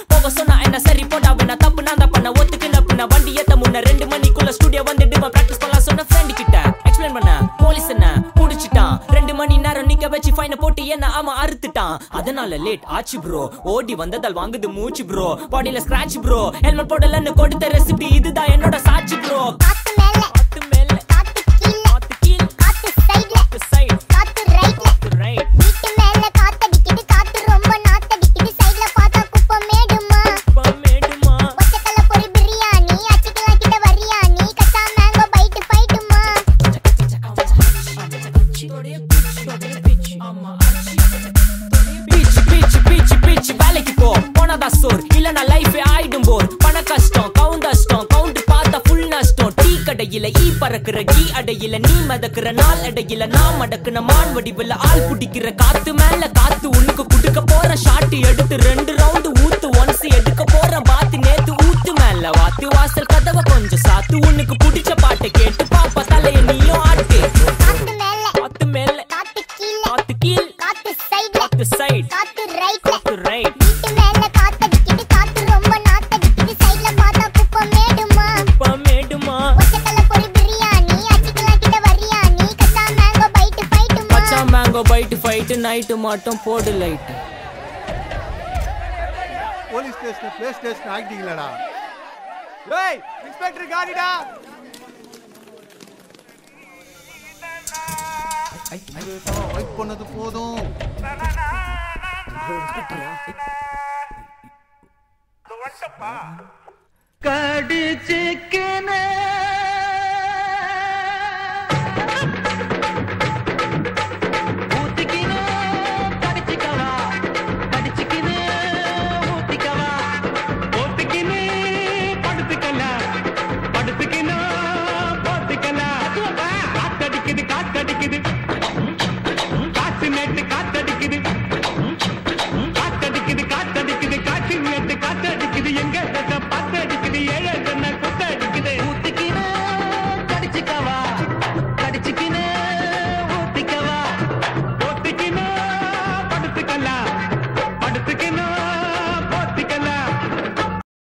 போக சொன்னா என்ன சரி போடா வேணா தப்பு நான் தான் பண்ண ஒத்துக்குன பின்ன வண்டி ஏத்த முன்ன ரெண்டு மணிக்குள்ள ஸ்டுடியோ வந்துட்டு பிராக்டிஸ் பண்ணலாம் சொன்ன ஃப்ரெண்ட் கிட்ட எக்ஸ்பிளைன் பண்ண போலீஸ் என்ன புடிச்சிட்டான் ரெண்டு மணி நேரம் நிக்க வச்சு ஃபைன போட்டு என்ன அவன் அறுத்துட்டான் அதனால லேட் ஆச்சு ப்ரோ ஓடி வந்ததால் வாங்குது மூச்சு ப்ரோ பாடியில ஸ்கிராட்ச் ப்ரோ ஹெல்மெட் போடலன்னு கொடுத்த ரெசிபி இதுதான் என்னோட சாட்சி ப்ரோ காத்து மேல காத்து மேல காத்து கீழ காத்து கீழ் காத்து சைடுல காத்து சைடு காத்து ரைட்ல காத்து ரைட் வீட்டு மேல காத்தடிக்குது காத்து ரொம்ப நாத்தடிக்குது சைடுல பார்த்தா குப்பை மேடுமா மேடுமா ஒச்சக்கல்ல பொரி பிரியாணி அச்சிக்கலாம் கிட்ட வரியாணி கச்சா மேங்கோ பைட்டு பைட்டுமா பீச் பீச் பீச் பீச் வேலைக்கு போ போனதா சோர் இல்லனா லைஃபே ஆயிடும் போர் பண கஷ்டம் கவுண்டஷ்டம் கவுண்ட் பார்த்தா ஃபுல் நஷ்டம் டீ கடையில ஈ பறக்குற கீ அடையில நீ மதக்குற நாள் அடையில நான் மடக்குன மான் வடிவில் ஆள் புடிக்கிற காத்து மேல காத்து உனக்கு குடுக்க போற ஷாட் எடுத்து ரெண்டு ரவுண்டு ஊத்து ஒன்ஸ் எடுக்க போற பாத்து நேத்து ஊத்து மேல வாத்து வாசல் கதவை கொஞ்சம் சாத்து உனக்கு பிடிச்ச பாட்டை கேட்டு பாப்பா தலைய நீயும் ஆட்டு காத்து மேல காத்து மேல காத்து கீழ காத்து கீழ் காத்து சைடுல காத்து சைடு காத்து ரைட்ல காத்து ரைட் வீட்டு மேல காத்தடிக்குது காத்து ரொம்ப நாத்தடிக்குது சைடுல பார்த்தா குப்பை மேடுமா மேடுமா ஒச்சக்கல்ல பொரி பிரியாணி அச்சிக்கலாம் கிட்ட வரியாணி கச்சா மேங்கோ பைட்டு பைட்டுமா பச்சா மேங்கோ பைட்டு ஃபைட்டு நைட்டு மட்டும் போடு light police station PlayStation ஆக்கிட்டீங்களாடா ஏய் இன்ஸ்பெக்டர் காடிடா வெயிட் பண்ணது போதும் கடிச்சிக்கன